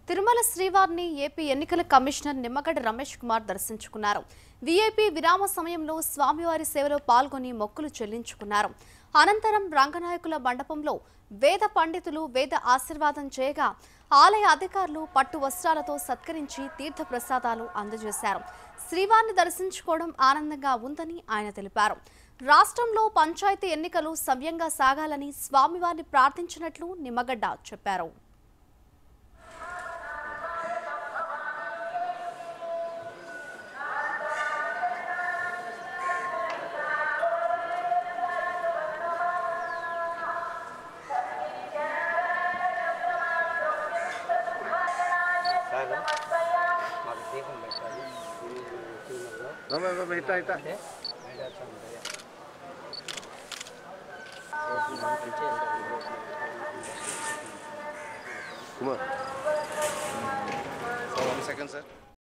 తిరుమల శ్రీవారిని ఏపీ ఎన్నికల కమిషనర్ నిమ్మగడ్డ రమేష్ కుమార్ దర్శించుకున్నారు వీఐపీ విరామ సమయంలో స్వామివారి సేవలో పాల్గొని మొక్కులు చెల్లించుకున్నారు అనంతరం రంగనాయకుల మండపంలో వేద పండితులు వేద ఆశీర్వాదం చేయగా ఆలయ అధికారులు పట్టు వస్త్రాలతో సత్కరించి తీర్థ ప్రసాదాలు అందజేశారు శ్రీవారిని దర్శించుకోవడం ఆనందంగా ఉందని ఆయన తెలిపారు రాష్ట్రంలో పంచాయతీ ఎన్నికలు సవ్యంగా సాగాలని స్వామివారిని ప్రార్థించినట్లు నిమ్మగడ్డ చెప్పారు సార్ మాకు దీపం పెట్టాలి తిరుమలలో ఇట్లా ఇట్లా అంటే మేడాచం ఉంటాయి. Kumar one second sir